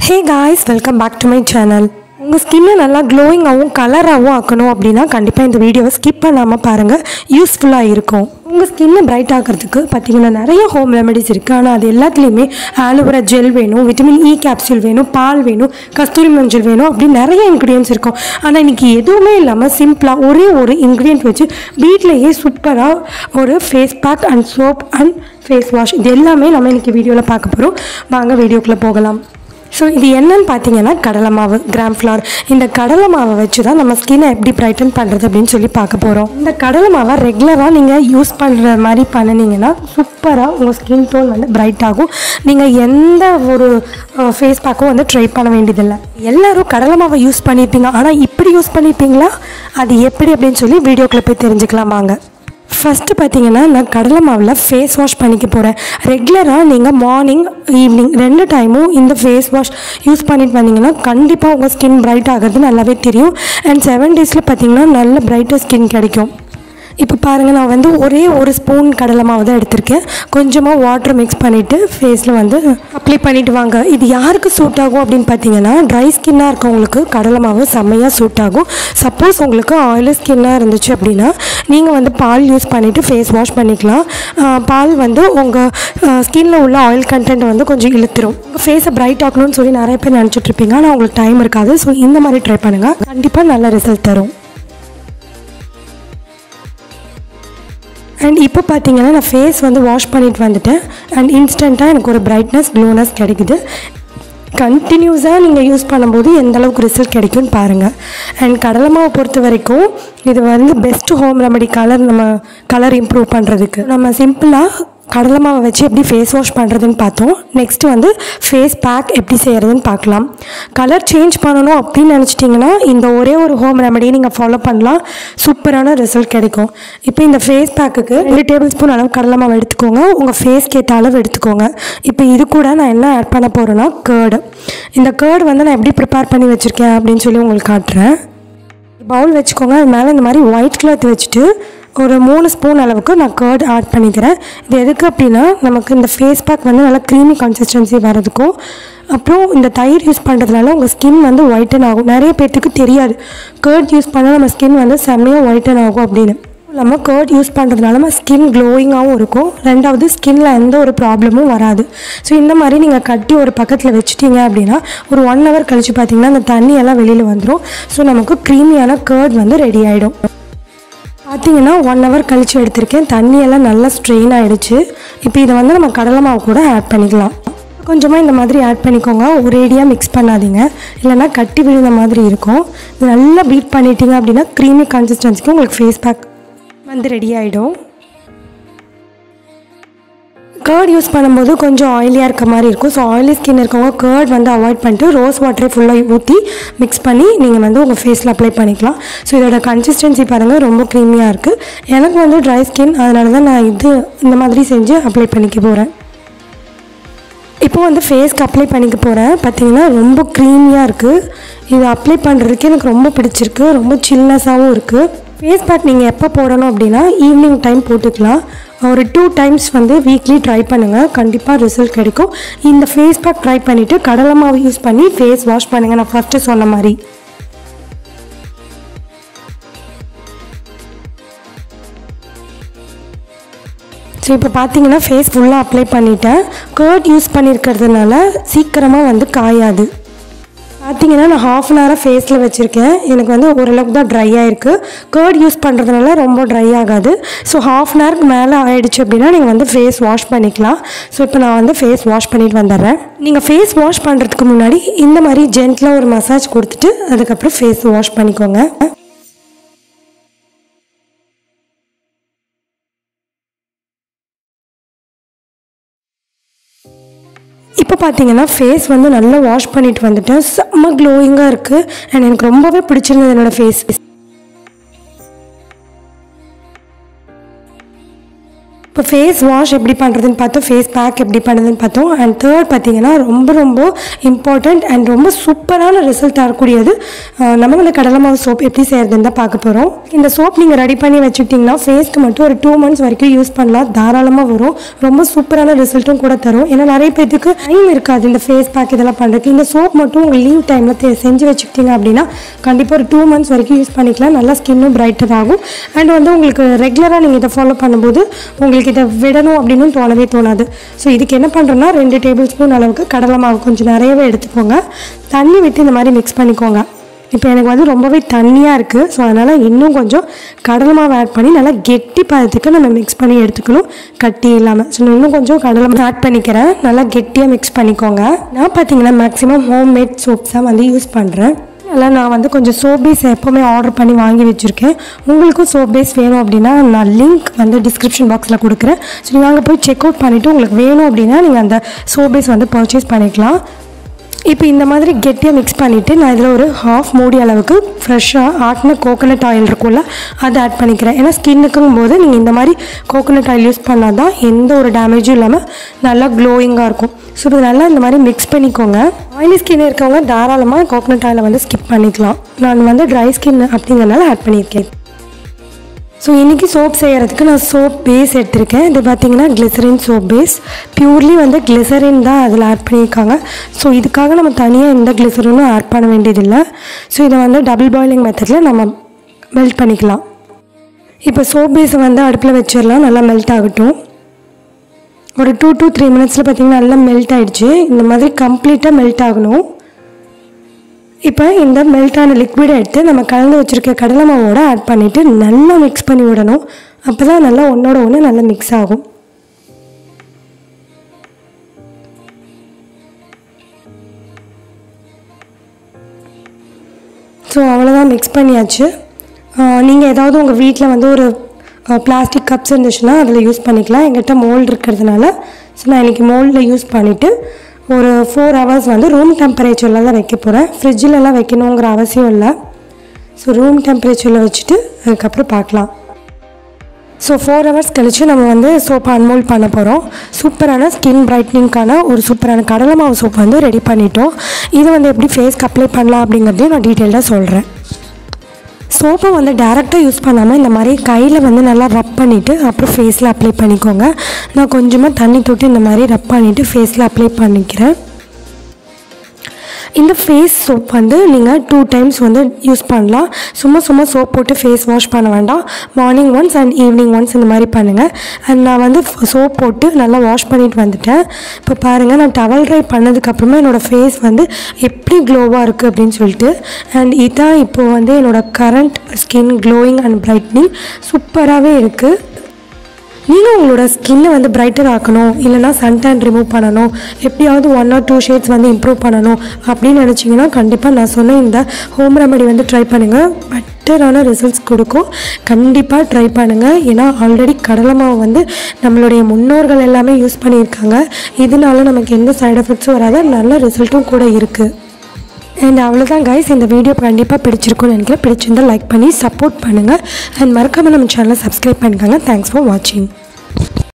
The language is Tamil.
hey guys welcome back to my channel உங்கள் ஸ்கின்னை நல்லா க்ளோயிங்காகவும் கலராகவும் ஆக்கணும் அப்படின்னா கண்டிப்பாக இந்த வீடியோவை ஸ்கிப் பண்ணாமல் பாருங்கள் யூஸ்ஃபுல்லாக இருக்கும் உங்கள் ஸ்கின்னை பிரைட் ஆக்கிறதுக்கு பார்த்தீங்கன்னா நிறைய ஹோம் ரெமெடிஸ் இருக்குது ஆனால் அது எல்லாத்துலேயுமே ஆலோவேரா ஜெல் வேணும் விட்டமின் இ கேப்சூல் வேணும் பால் வேணும் கஸ்தூரி மஞ்சள் வேணும் அப்படி நிறைய இன்க்ரீடியன்ஸ் இருக்கும் ஆனால் இன்றைக்கி எதுவுமே இல்லாமல் சிம்பிளாக ஒரே ஒரு இன்க்ரீடியன்ட் வச்சு வீட்டிலேயே சூப்பராக ஒரு face pack and soap and face wash இது எல்லாமே நம்ம இன்றைக்கி வீடியோவில் பார்க்க போகிறோம் வாங்க வீடியோக்குள்ளே போகலாம் ஸோ இது என்னன்னு பார்த்தீங்கன்னா கடலை மாவு கிராம் ஃப்ளார் இந்த கடலை மாவை வச்சு தான் நம்ம ஸ்கின்னை எப்படி பிரைட்டன் பண்ணுறது அப்படின்னு சொல்லி பார்க்க போகிறோம் இந்த கடலை மாவை ரெகுலராக நீங்கள் யூஸ் பண்ணுற மாதிரி பண்ணினீங்கன்னா சூப்பராக உங்கள் ஸ்கின் டோன் வந்து பிரைட் ஆகும் நீங்கள் எந்த ஒரு ஃபேஸ் பேக்கும் வந்து ட்ரை பண்ண வேண்டியதில்லை எல்லாரும் கடலை மாவை யூஸ் பண்ணியிருப்பீங்க ஆனால் இப்படி யூஸ் பண்ணியிருப்பீங்களா அது எப்படி அப்படின்னு சொல்லி வீடியோக்குள்ளே போய் தெரிஞ்சுக்கலாம் வாங்க ஃபஸ்ட்டு பார்த்தீங்கன்னா நான் கடலை மாவில் ஃபேஸ் வாஷ் பண்ணிக்க போகிறேன் ரெகுலராக நீங்கள் மார்னிங் ஈவினிங் ரெண்டு டைமும் இந்த ஃபேஸ் வாஷ் யூஸ் பண்ணிட்டு வந்தீங்கன்னா கண்டிப்பாக உங்கள் ஸ்கின் பிரைட் ஆகிறது நல்லாவே தெரியும் அண்ட் செவன் டேஸில் பார்த்தீங்கன்னா நல்ல பிரைட்டாக ஸ்கின் கிடைக்கும் இப்போ பாருங்கள் நான் வந்து ஒரே ஒரு ஸ்பூன் கடலை மாவு தான் எடுத்திருக்கேன் கொஞ்சமாக வாட்டர் மிக்ஸ் பண்ணிவிட்டு ஃபேஸில் வந்து அப்ளை பண்ணிட்டு வாங்க இது யாருக்கு சூட் ஆகும் அப்படின்னு பார்த்தீங்கன்னா ட்ரை ஸ்கின்னாக இருக்கவங்களுக்கு கடலை மாவு செம்மையாக சூட் ஆகும் சப்போஸ் உங்களுக்கு ஆயிலி ஸ்கின்னாக இருந்துச்சு அப்படின்னா நீங்கள் வந்து பால் யூஸ் பண்ணிவிட்டு ஃபேஸ் வாஷ் பண்ணிக்கலாம் ஆஹ் பால் வந்து உங்கள் ஸ்கின்னில் உள்ள ஆயில் கண்டென்ட் வந்து கொஞ்சம் இழுத்துரும் உங்கள் ஃபேஸை பிரைட் ஆக்கணும்னு சொல்லி நிறைய பேர் நினச்சிட்டு இருப்பீங்க ஆனால் உங்களுக்கு டைம் இருக்காது ஸோ இந்த மாதிரி ட்ரை பண்ணுங்கள் கண்டிப்பாக நல்ல ரிசல்ட் தரும் அண்ட் இப்போ பார்த்தீங்கன்னா நான் ஃபேஸ் வந்து வாஷ் பண்ணிட்டு வந்துட்டேன் அண்ட் இன்ஸ்டண்ட்டாக எனக்கு ஒரு பிரைட்னஸ் க்ளோனஸ் கிடைக்குது கண்டினியூஸாக நீங்கள் யூஸ் பண்ணும்போது எந்த அளவுக்கு ரிசல்ட் கிடைக்கும்னு பாருங்கள் அண்ட் கடலை மாவை பொறுத்த வரைக்கும் இது வந்து பெஸ்ட் ஹோம் ரெமடி கலர் நம்ம கலர் இம்ப்ரூவ் பண்ணுறதுக்கு நம்ம சிம்பிளாக கடலை மாவை வச்சு எப்படி ஃபேஸ் வாஷ் பண்ணுறதுன்னு பார்த்தோம் நெக்ஸ்ட்டு வந்து ஃபேஸ் பேக் எப்படி செய்கிறதுன்னு பார்க்கலாம் கலர் சேஞ்ச் பண்ணணும் அப்படின்னு நினச்சிட்டிங்கன்னா இந்த ஒரே ஒரு ஹோம் ரெமடியை நீங்கள் ஃபாலோ பண்ணலாம் சூப்பரான ரிசல்ட் கிடைக்கும் இப்போ இந்த ஃபேஸ் பேக்குக்கு ரெண்டு டேபிள் ஸ்பூன் அளவு கடலை மாவு எடுத்துக்கோங்க உங்கள் ஃபேஸ்க்கு ஏற்ற அளவு எடுத்துக்கோங்க இப்போ இது கூட நான் என்ன ஆட் பண்ண போகிறேன்னா கேர்டு இந்த கேர்டு வந்து நான் எப்படி ப்ரிப்பேர் பண்ணி வச்சுருக்கேன் அப்படின்னு சொல்லி உங்களுக்கு காட்டுறேன் பவுல் வச்சுக்கோங்க அது மேலே இந்த மாதிரி ஒயிட் கிளாத் வச்சுட்டு ஒரு மூணு ஸ்பூன் அளவுக்கு நான் கர்ட் ஆட் பண்ணிக்கிறேன் இது எதுக்கு அப்படின்னா நமக்கு இந்த ஃபேஸ் பேக் வந்து நல்லா க்ரீமி கன்சிஸ்டன்சி வரதுக்கும் அப்புறம் இந்த தயிர் யூஸ் பண்ணுறதுனால உங்கள் ஸ்கின் வந்து ஒயிட்டன் ஆகும் நிறைய பேர்த்துக்கு தெரியாது கர்ட் யூஸ் பண்ணால் நம்ம ஸ்கின் வந்து செம்மையாக ஒயிட்டன் ஆகும் அப்படின்னு இல்லாமல் கர்ட் யூஸ் பண்ணுறதுனால நம்ம ஸ்கின் க்ளோயிங்காகவும் இருக்கும் ரெண்டாவது ஸ்கின்ல எந்த ஒரு ப்ராப்ளமும் வராது ஸோ இந்த மாதிரி நீங்கள் கட்டி ஒரு பக்கத்தில் வச்சுட்டீங்க அப்படின்னா ஒரு ஒன் ஹவர் கழிச்சு பார்த்தீங்கன்னா அந்த தண்ணி எல்லாம் வெளியில் வந்துடும் ஸோ நமக்கு க்ரீமியான கர்ட் வந்து ரெடி ஆகிடும் பார்த்தீங்கன்னா ஒன் ஹவர் கழிச்சு எடுத்திருக்கேன் தண்ணியெல்லாம் நல்லா ஸ்ட்ரெயின் ஆகிடுச்சு இப்போ இதை வந்து நம்ம கடலை மாவு கூட ஆட் பண்ணிக்கலாம் கொஞ்சமாக இந்த மாதிரி ஆட் பண்ணிக்கோங்க ஒரேடியாக மிக்ஸ் பண்ணாதீங்க இல்லைன்னா கட்டி விழுந்த மாதிரி இருக்கும் இது நல்லா பீட் பண்ணிட்டீங்க அப்படின்னா க்ரீமி கன்சிஸ்டன்சிக்கு உங்களுக்கு ஃபேஸ் பேக் வந்து ரெடி ஆகிடும் கேர்ட் யூஸ் பண்ணும்போது கொஞ்சம் ஆயிலியாக இருக்க மாதிரி இருக்கும் ஸோ ஆயிலி ஸ்கின் இருக்கவங்க கேர்ட் வந்து அவாய்ட் பண்ணிட்டு ரோஸ் வாட்டரை ஃபுல்லாக ஊற்றி மிக்ஸ் பண்ணி நீங்கள் வந்து உங்கள் ஃபேஸில் அப்ளை பண்ணிக்கலாம் ஸோ இதோட கன்சிஸ்டன்சி பாருங்கள் ரொம்ப க்ரீமியாக இருக்குது எனக்கு வந்து ட்ரை ஸ்கின் அதனால தான் நான் இது இந்த மாதிரி செஞ்சு அப்ளை பண்ணிக்க போகிறேன் இப்போ வந்து ஃபேஸ்க்கு அப்ளை பண்ணிக்க போகிறேன் பார்த்தீங்கன்னா ரொம்ப க்ரீமியாக இருக்குது இது அப்ளை பண்ணுறதுக்கு எனக்கு ரொம்ப பிடிச்சிருக்கு ரொம்ப சில்னஸாகவும் இருக்குது ஃபேஸ் பேக் நீங்கள் எப்போ போடணும் அப்படின்னா ஈவினிங் டைம் போட்டுக்கலாம் ஒரு டூ டைம்ஸ் வந்து வீக்லி ட்ரை பண்ணுங்கள் கண்டிப்பாக ரிசல்ட் கிடைக்கும் இந்த ஃபேஸ் பேக் ட்ரை பண்ணிவிட்டு கடலை மாவு யூஸ் பண்ணி ஃபேஸ் வாஷ் பண்ணுங்கள் நான் ஃபஸ்ட்டு சொன்ன மாதிரி ஸோ இப்போ பார்த்தீங்கன்னா ஃபேஸ் ஃபுல்லாக அப்ளை பண்ணிட்டேன் கர்ட் யூஸ் பண்ணியிருக்கிறதுனால சீக்கிரமாக வந்து காயாது பார்த்தீங்கன்னா நான் ஹாஃப் அன் ஹவராக ஃபேஸில் வச்சுருக்கேன் எனக்கு வந்து ஓரளவுக்கு தான் ட்ரை ஆகிருக்கு கர்ட் யூஸ் பண்ணுறதுனால ரொம்ப ட்ரை ஆகாது ஸோ ஹாஃப் அன் ஹவருக்கு மேலே ஆயிடுச்சு அப்படின்னா நீங்கள் வந்து ஃபேஸ் வாஷ் பண்ணிக்கலாம் ஸோ இப்போ நான் வந்து ஃபேஸ் வாஷ் பண்ணிட்டு வந்துடுறேன் நீங்கள் ஃபேஸ் வாஷ் பண்ணுறதுக்கு முன்னாடி இந்த மாதிரி ஜென்டிலாக ஒரு மசாஜ் கொடுத்துட்டு அதுக்கப்புறம் ஃபேஸ் வாஷ் பண்ணிக்கோங்க இப்போ பார்த்தீங்கன்னா ஃபேஸ் வந்து நல்லா வாஷ் பண்ணிட்டு வந்துட்டேன் செம்ம க்ளோயிங்காக இருக்குது அண்ட் எனக்கு ரொம்பவே பிடிச்சிருந்தது என்னோடய ஃபேஸ் இப்போ ஃபேஸ் வாஷ் எப்படி பண்ணுறதுன்னு பார்த்தோம் ஃபேஸ் பேக் எப்படி பண்ணுறதுன்னு பார்த்தோம் அண்ட் தேர்ட் பார்த்தீங்கன்னா ரொம்ப ரொம்ப இம்பார்ட்டண்ட் அண்ட் ரொம்ப சூப்பரான ரிசல்ட் தரக்கூடியது அஹ், நம்ம வந்து கடலை மாவு சோப் எப்படி செய்யறதுன்னு தான் பார்க்க போகிறோம் இந்த சோப் நீங்கள் ரெடி பண்ணி வச்சுக்கிட்டிங்கன்னா ஃபேஸ்க்கு மட்டும் ஒரு டூ மந்த்ஸ் வரைக்கும் யூஸ் பண்ணலாம் தாராளமாக வரும் ரொம்ப சூப்பரான ரிசல்ட்டும் கூட தரும் ஏன்னா நிறைய பேத்துக்கு டைம் இருக்காது இந்த ஃபேஸ் பேக் இதெல்லாம் பண்ணுறதுக்கு இந்த சோப் மட்டும் உங்கள் லீவ் டைமில் செஞ்சு வச்சுக்கிட்டீங்க அப்படின்னா கண்டிப்பாக ஒரு டூ மந்த்ஸ் வரைக்கும் யூஸ் பண்ணிக்கலாம் நல்லா ஸ்கின்னும் பிரைட்டர் ஆகும் அண்ட் வந்து உங்களுக்கு ரெகுலராக நீங்கள் இதை ஃபாலோ பண்ணும்போது உங்களுக்கு இதை விடணும் அப்படின்னு தோணவே தோணாது ஸோ இதுக்கு என்ன பண்ணுறோன்னா ரெண்டு டேபிள் ஸ்பூன் அளவுக்கு கடலை மாவு கொஞ்சம் நிறையவே எடுத்துக்கோங்க தண்ணி விட்டு இந்த மாதிரி மிக்ஸ் பண்ணிக்கோங்க இப்போ எனக்கு வந்து ரொம்பவே தண்ணியாக இருக்குது ஸோ அதனால் இன்னும் கொஞ்சம் கடலை மாவு ஆட் பண்ணி நல்லா கெட்டி பதத்துக்கு நம்ம மிக்ஸ் பண்ணி எடுத்துக்கணும் கட்டி இல்லாமல் ஸோ நான் இன்னும் கொஞ்சம் கடலை மாவு ஆட் பண்ணிக்கிறேன் நல்லா கெட்டியாக மிக்ஸ் பண்ணிக்கோங்க நான் பார்த்தீங்கன்னா மேக்ஸிமம் ஹோம் மேட் சோப்ஸ் தான் வந்து யூஸ் பண்ணுறேன் அதனால் நான் வந்து கொஞ்சம் சோப் பேஸ் எப்போவுமே ஆர்டர் பண்ணி வாங்கி வச்சுருக்கேன் உங்களுக்கும் சோப் பேஸ் வேணும் அப்படின்னா நான் லிங்க் வந்து டிஸ்கிரிப்ஷன் பாக்ஸில் கொடுக்குறேன் ஸோ நீங்கள் அங்கே போய் செக் அவுட் பண்ணிவிட்டு உங்களுக்கு வேணும் அப்படின்னா நீங்கள் அந்த சோப் பேஸ் வந்து பர்ச்சேஸ் பண்ணிக்கலாம் இப்போ இந்த மாதிரி கெட்டியாக மிக்ஸ் பண்ணிவிட்டு நான் இதில் ஒரு ஹாஃப் மூடி அளவுக்கு ஃப்ரெஷ்ஷாக ஆட்டின கோகோனட் ஆயில் இருக்கும்ல அதை ஆட் பண்ணிக்கிறேன் ஏன்னா ஸ்கின்னுக்கும் போது நீங்கள் இந்த மாதிரி கோகோனட் ஆயில் யூஸ் பண்ணால் தான் எந்த ஒரு டேமேஜும் இல்லாமல் நல்லா க்ளோயிங்காக இருக்கும் ஸோ இது நல்லா இந்த மாதிரி மிக்ஸ் பண்ணிக்கோங்க ஆயிலி ஸ்கின் இருக்கவங்க தாராளமாக கோகோனட் ஆயிலை வந்து ஸ்கிப் பண்ணிக்கலாம் நான் வந்து ட்ரை ஸ்கின் அப்படிங்கிறனால ஆட் பண்ணியிருக்கேன் ஸோ இன்றைக்கி சோப் செய்கிறதுக்கு நான் சோப் பேஸ் எடுத்திருக்கேன் இது பார்த்தீங்கன்னா கிளிசரின் சோப் பேஸ் பியூர்லி வந்து கிளிசரின் தான் அதில் ஆட் பண்ணியிருக்காங்க ஸோ இதுக்காக நம்ம தனியாக எந்த கிளிசரினும் ஆட் பண்ண வேண்டியதில்லை ஸோ இதை வந்து டபுள் பாயிலிங் மெத்தடில் நம்ம மெல்ட் பண்ணிக்கலாம் இப்போ சோப் பேஸை வந்து அடுப்பில் வச்சிடலாம் நல்லா மெல்ட் ஆகட்டும் ஒரு டூ டூ த்ரீ மினிட்ஸில் பார்த்தீங்கன்னா நல்லா மெல்ட் ஆகிடுச்சு இந்த மாதிரி கம்ப்ளீட்டாக மெல்ட் ஆகணும் இப்போ இந்த மெல்ட்டான லிக்விடை எடுத்து நம்ம கலந்து வச்சுருக்க கடலை மாவோட ஆட் பண்ணிவிட்டு நல்லா மிக்ஸ் பண்ணி விடணும் அப்போ தான் நல்லா ஒன்றோட ஒன்று நல்லா மிக்ஸ் ஆகும் ஸோ அவ்வளோதான் மிக்ஸ் பண்ணியாச்சு நீங்கள் ஏதாவது உங்கள் வீட்டில் வந்து ஒரு பிளாஸ்டிக் கப்ஸ் இருந்துச்சுன்னா அதில் யூஸ் பண்ணிக்கலாம் எங்கிட்ட மோல்டு இருக்கிறதுனால ஸோ நான் இன்றைக்கி மோல்டில் யூஸ் பண்ணிவிட்டு ஒரு ஃபோர் ஹவர்ஸ் வந்து ரூம் டெம்பரேச்சரில் தான் வைக்க போகிறேன் ஃப்ரிட்ஜிலலாம் வைக்கணுங்கிற அவசியம் இல்லை ஸோ ரூம் டெம்பரேச்சரில் வச்சுட்டு அதுக்கப்புறம் பார்க்கலாம் ஸோ ஃபோர் ஹவர்ஸ் கழித்து நம்ம வந்து சோப்பை அன்மோல்ட் பண்ண போகிறோம் சூப்பரான ஸ்கின் பிரைட்னிங்க்கான ஒரு சூப்பரான கடலை மாவு சோப் வந்து ரெடி பண்ணிட்டோம் இது வந்து எப்படி ஃபேஸ்க்கு அப்ளை பண்ணலாம் அப்படிங்கிறதையும் நான் டீட்டெயில்டாக சொல்கிறேன் சோப்பை வந்து டேரெக்டாக யூஸ் பண்ணாமல் இந்த மாதிரி கையில் வந்து நல்லா ரப் பண்ணிவிட்டு அப்புறம் ஃபேஸில் அப்ளை பண்ணிக்கோங்க நான் கொஞ்சமாக தண்ணி தொட்டு இந்த மாதிரி ரப் பண்ணிவிட்டு ஃபேஸில் அப்ளை பண்ணிக்கிறேன் இந்த ஃபேஸ் சோப் வந்து நீங்கள் டூ டைம்ஸ் வந்து யூஸ் பண்ணலாம் சும்மா சும்மா சோப் போட்டு ஃபேஸ் வாஷ் பண்ண வேண்டாம் morning once and evening once இந்த மாதிரி பண்ணுங்கள் அண்ட் நான் வந்து சோப் போட்டு நல்லா வாஷ் பண்ணிட்டு வந்துட்டேன் இப்போ பாருங்கள் நான் டவல் ட்ரை பண்ணதுக்கப்புறமா என்னோடய ஃபேஸ் வந்து எப்படி க்ளோவாக இருக்குது அப்படின்னு சொல்லிட்டு அண்ட் இதான் இப்போ வந்து என்னோடய current skin glowing and brightening சூப்பராகவே இருக்குது நீங்கள் உங்களோட ஸ்கின்னை வந்து பிரைட்டர் ஆக்கணும் இல்லைனா சன்டேன் ரிமூவ் பண்ணணும் எப்படியாவது ஒன் ஆர் டூ ஷேட்ஸ் வந்து இம்ப்ரூவ் பண்ணணும் அப்படின்னு நினச்சிங்கன்னா கண்டிப்பாக நான் சொன்ன இந்த ஹோம் ரெமடி வந்து ட்ரை பண்ணுங்கள் பெட்டரான ரிசல்ட்ஸ் கொடுக்கும் கண்டிப்பாக ட்ரை பண்ணுங்கள் ஏன்னா ஆல்ரெடி கடலை மாவு வந்து நம்மளுடைய முன்னோர்கள் எல்லாமே யூஸ் பண்ணியிருக்காங்க இதனால நமக்கு எந்த சைடு எஃபெக்ட்ஸும் வராத நல்ல ரிசல்ட்டும் கூட இருக்குது அண்ட் அவ்வளோதான் கைஸ் இந்த வீடியோ கண்டிப்பாக பிடிச்சிருக்கும்னு நினைக்கிறேன் பிடிச்சிருந்தால் லைக் பண்ணி சப்போர்ட் பண்ணுங்கள் அண்ட் மறக்காமல் நம்ம சேனலை சப்ஸ்கிரைப் பண்ணிக்கோங்க தேங்க்ஸ் ஃபார் வாட்சிங்